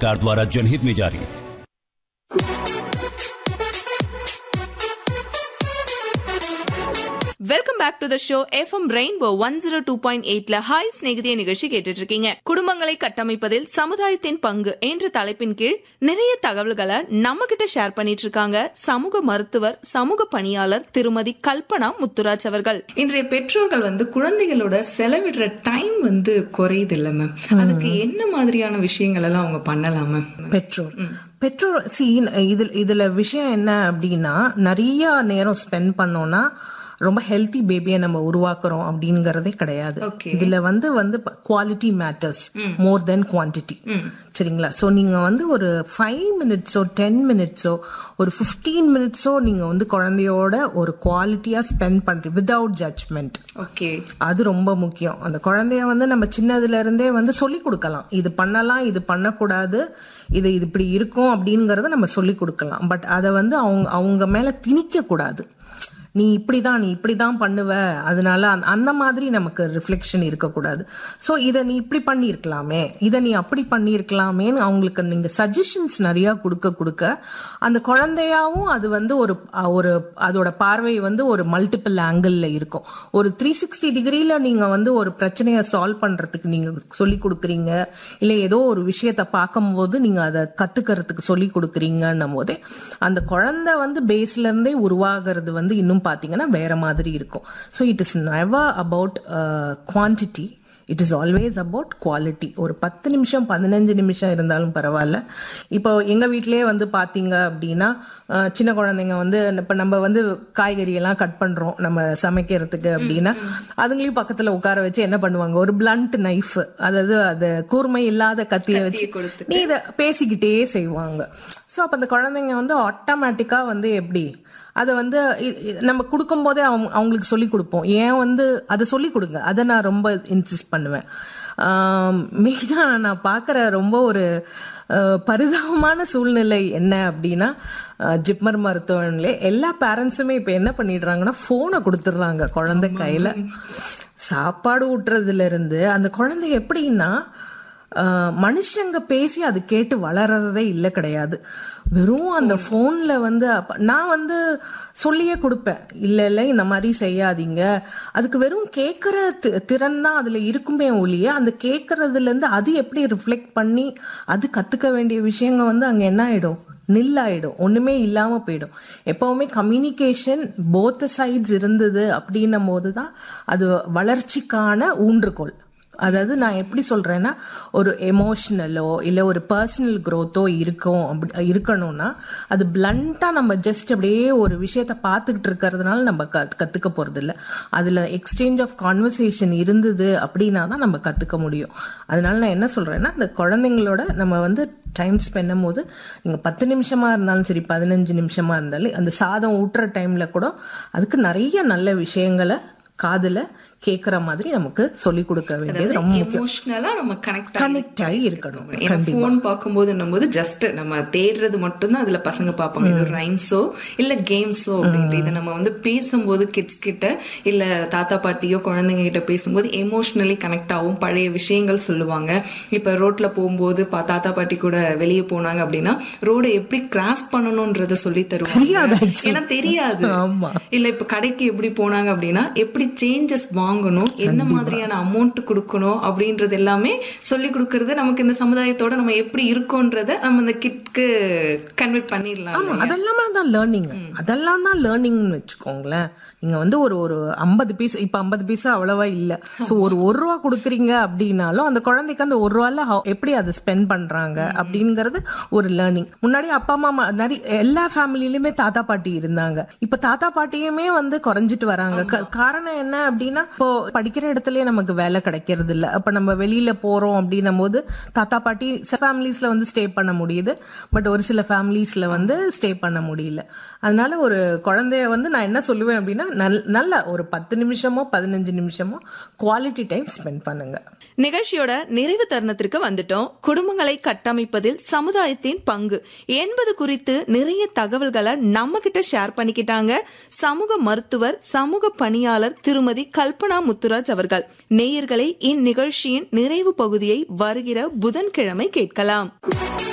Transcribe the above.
सरकार द्वारा जनहित में जारी welcome back to the show FM Rainbow one zero two point எயிட்ல ஹாய் ஸ்நேகிதிய நிகழ்ச்சி கேட்டுட்டு இருக்கீங்க குடும்பங்களை கட்டமைப்பதில் சமுதாயத்தின் பங்கு என்ற தலைப்பின் கீழ் நிறைய தகவல்களை நம்ம கிட்ட ஷேர் பண்ணிட்டு இருக்காங்க சமூக மருத்துவர் சமூக பணியாளர் திருமதி கல்பனா முத்துராஜ் அவர்கள் இன்றைய பெற்றோர்கள் வந்து குழந்தைகளோட செலவிடுற டைம் வந்து குறையுது இல்ல மேம் அதுக்கு என்ன மாதிரியான விஷயங்கள் எல்லாம் அவங்க பண்ணலாம் மேம் பெட்ரோல் பெட்ரோல் சி இதுல இதுல விஷயம் என்ன அப்படின்னா நிறைய நேரம் ஸ்பெண்ட் பண்ணோம்னா ரொம்ப ஹெல்த்தி பேபியை நம்ம உருவாக்குறோம் அப்படிங்கறதே கிடையாது Okay. இதுல வந்து வந்து quality matters more then quantity சரிங்களா ஸோ நீங்க வந்து ஒரு ஃபைவ் மினிட்ஸோ டென் மினிட்ஸோ ஒரு ஃபிஃப்டீன் மினிட்ஸோ நீங்க வந்து குழந்தையோட ஒரு குவாலிட்டியா ஸ்பெண்ட் பண்றீங்க வித்தவுட் ஜட்ஜ்மெண்ட் ஓகே அது ரொம்ப முக்கியம் அந்த குழந்தைய வந்து நம்ம சின்னதுல இருந்தே வந்து சொல்லி கொடுக்கலாம் இது பண்ணலாம் இது பண்ணக்கூடாது இது இது இப்படி இருக்கும் அப்படிங்கறத நம்ம சொல்லி கொடுக்கலாம் பட் அதை வந்து அவங்க அவங்க மேல திணிக்க கூடாது நீ இப்படிதான் நீ இப்படிதான் பண்ணுவ அதனால அந்த- அந்த மாதிரி நமக்கு ரிஃப்ளெக்ஷன் இருக்கக்கூடாது ஸோ இதை நீ இப்படி பண்ணியிருக்கலாமே இதை நீ அப்படி பண்ணியிருக்கலாமேன்னு அவங்களுக்கு நீங்க சஜஷன்ஸ் நிறைய கொடுக்க கொடுக்க அந்த குழந்தையாவும் அது வந்து ஒரு அஹ், ஒரு அதோட பார்வை வந்து ஒரு மல்டிபிள் ஆங்கிள் இருக்கும் ஒரு த்ரீ சிக்ஸ்டி டிகிரியில நீங்க வந்து ஒரு பிரச்சனையை சால்வ் பண்றதுக்கு நீங்க சொல்லி கொடுக்குறீங்க இல்லை ஏதோ ஒரு விஷயத்த பார்க்கும்போது நீங்க அதை கத்துக்கிறதுக்கு சொல்லி கொடுக்குறீங்கன்னும் போதே அந்த குழந்தை வந்து பேஸ்ல இருந்தே உருவாகிறது வந்து இன்னும் பார்த்தீங்கன்னா வேற மாதிரி இருக்கும் so it is never about quantity it is always about quality ஒரு பத்து நிமிஷம் பதினஞ்சு நிமிஷம் இருந்தாலும் பரவாயில்ல இப்போ எங்கள் வீட்டிலேயே வந்து பார்த்தீங்க அப்படின்னா அஹ், சின்ன குழந்தைங்க வந்து இப்போ நம்ம வந்து காய்கறி எல்லாம் கட் பண்ணுறோம் நம்ம சமைக்கிறதுக்கு அப்படின்னா அதுங்களையும் பக்கத்தில் உட்கார வச்சு என்ன பண்ணுவாங்க ஒரு பிளண்ட் நைஃப் அதாவது அது கூர்மை இல்லாத கத்தியை வச்சு நீ இதை பேசிக்கிட்டே செய்வாங்க ஸோ அப்போ அந்த குழந்தைங்க வந்து ஆட்டோமேட்டிக்காக வந்து எப்படி அதை வந்து இ- இ- நம்ம கொடுக்கும்போதே அவங்க அவங்களுக்கு சொல்லி கொடுப்போம் ஏன் வந்து அதை சொல்லி கொடுங்க அதை நான் ரொம்ப இன்சிஸ்ட் பண்ணுவேன் மெயினாக நான் பார்க்குற ரொம்ப ஒரு அஹ், பரிதாபமான சூழ்நிலை என்ன அப்படின்னா அஹ், ஜிப்மர் மருத்துவமனையிலே எல்லா பேரண்ட்ஸுமே இப்போ என்ன பண்ணிடுறாங்கன்னா ஃபோனை கொடுத்துட்றாங்க குழந்தை கையில் சாப்பாடு ஊட்டுறதுல இருந்து அந்த குழந்தை எப்படின்னா ஆஹ் மனுஷங்க பேசி அது கேட்டு வளர்றதே இல்லை கிடையாது வெறும் அந்த ஃபோனில் வந்து அப்ப- நான் வந்து சொல்லியே கொடுப்பேன் இல்லை இல்லை இந்த மாதிரி செய்யாதீங்க அதுக்கு வெறும் கேட்குற திறன் தான் அதில் இருக்குமே ஒழிய அந்த கேட்குறதுலேருந்து அது எப்படி ரிஃப்ளெக்ட் பண்ணி அது கற்றுக்க வேண்டிய விஷயங்கள் வந்து அங்கே என்ன ஆகிடும் நில்லாயிடும் ஒண்ணுமே இல்லாம போயிடும் எப்பவுமே கம்யூனிகேஷன் போத் சைட்ஸ் இருந்தது அப்படின்னும் போது தான் அது வளர்ச்சிக்கான ஊன்றுகோல் அதாவது நான் எப்படி சொல்றேன்னா ஒரு எமோஷனலோ இல்லை ஒரு பர்சனல் growth-ஓ இருக்கும் அப்படி இருக்கணும்னா அது பிளண்டா நம்ம ஜஸ்ட் அப்படியே ஒரு விஷயத்த பார்த்துக்கிட்டு இருக்கிறதுனால நம்ம க கற்றுக்க போகிறதில்ல அதில் எக்ஸ்சேஞ்ச் ஆஃப் கான்வர்சேஷன் இருந்தது அப்படின்னா தான் நம்ம கற்றுக்க முடியும் அதனால நான் என்ன சொல்கிறேன்னா அந்த குழந்தைங்களோட நம்ம வந்து டைம் ஸ்பெண்ட் போது நீங்கள் பத்து நிமிஷமாக இருந்தாலும் சரி பதினஞ்சு நிமிஷமாக இருந்தாலும் அந்த சாதம் ஊட்டுற டைமில் கூட அதுக்கு நிறைய நல்ல விஷயங்களை காதில் கேட்குற மாதிரி நமக்கு சொல்லி கொடுக்க வேண்டியது ரொம்ப முக்கியம் எமோஷனலா நம்ம கனெக்ட் கனெக்ட் ஆகி இருக்கணும் ஏன்னா ஃபோன் பார்க்கும்போது போது ஜஸ்ட் நம்ம தேடுறது மட்டும்தான் அதுல பசங்க பார்ப்பாங்க இது ரைம்ஸோ இல்ல கேம்ஸோ அப்படின்ட்டு இதை நம்ம வந்து பேசும்போது கிட்ஸ் கிட்ட இல்ல தாத்தா பாட்டியோ குழந்தைங்க கிட்ட பேசும்போது எமோஷனலி கனெக்ட் ஆகும் பழைய விஷயங்கள் சொல்லுவாங்க இப்ப ரோட்ல போகும்போது பா- தாத்தா பாட்டி கூட வெளியே போனாங்க அப்படின்னா ரோடை எப்படி கிராஸ் பண்ணணும்ன்றத சொல்லி தெரியாது தருவாங்க actually. ஏன்னா தெரியாது ஆமா. இல்ல இப்ப கடைக்கு எப்படி போனாங்க அப்படின்னா எப்படி சேஞ்சஸ் வாங்கணும் என்ன மாதிரியான அமௌண்ட் கொடுக்கணும் அப்படின்றது எல்லாமே சொல்லி கொடுக்கறது நமக்கு இந்த சமுதாயத்தோட நம்ம எப்படி இருக்கோன்றத நம்ம இந்த கிட்க்கு கன்வெர்ட் பண்ணிடலாம் ஆமா அதெல்லாம் தான் லேர்னிங் அதெல்லாம் தான் லேர்னிங்னு வச்சுக்கோங்களேன் நீங்க வந்து ஒரு ஒரு ஐம்பது பீஸ் இப்ப ஐம்பது பீஸ் அவ்வளவா இல்ல சோ ஒரு ஒரு ரூபா கொடுக்குறீங்க அப்படின்னாலும் அந்த குழந்தைக்கு அந்த ஒரு ரூபால how- எப்படி அதை ஸ்பெண்ட் பண்றாங்க அப்படிங்கறது ஒரு லேர்னிங் முன்னாடி அப்பா அம்மா ம- நிறைய எல்லா ஃபேமிலிலுமே தாத்தா பாட்டி இருந்தாங்க இப்ப தாத்தா பாட்டியுமே வந்து குறைஞ்சிட்டு வராங்க க- காரணம் என்ன அப்படின்னா இப்போ படிக்கிற இடத்துலயே நமக்கு வேலை கிடைக்கிறது இல்ல அப்ப நம்ம வெளியில போறோம் அப்படின்னும் போது தாத்தா பாட்டி சில ஃபேமிலிஸ்ல வந்து ஸ்டே பண்ண முடியுது பட் ஒரு சில ஃபேமிலிஸ்ல வந்து ஸ்டே பண்ண முடியல அதனால ஒரு குழந்தைய வந்து நான் என்ன சொல்லுவேன் அப்படின்னா நல்- நல்ல ஒரு பத்து நிமிஷமோ பதினஞ்சு நிமிஷமோ குவாலிட்டி டைம் ஸ்பெண்ட் பண்ணுங்க நிகழ்ச்சியோட நிறைவு தருணத்திற்கு வந்துட்டோம் குடும்பங்களை கட்டமைப்பதில் சமுதாயத்தின் பங்கு என்பது குறித்து நிறைய தகவல்களை நம்ம கிட்ட ஷேர் பண்ணிக்கிட்டாங்க சமூக மருத்துவர் சமூக பணியாளர் திருமதி கல்பனா முத்துராஜ் அவர்கள் நேயர்களை இந்நிகழ்ச்சியின் நிறைவு பகுதியை வருகிற புதன்கிழமை கேட்கலாம்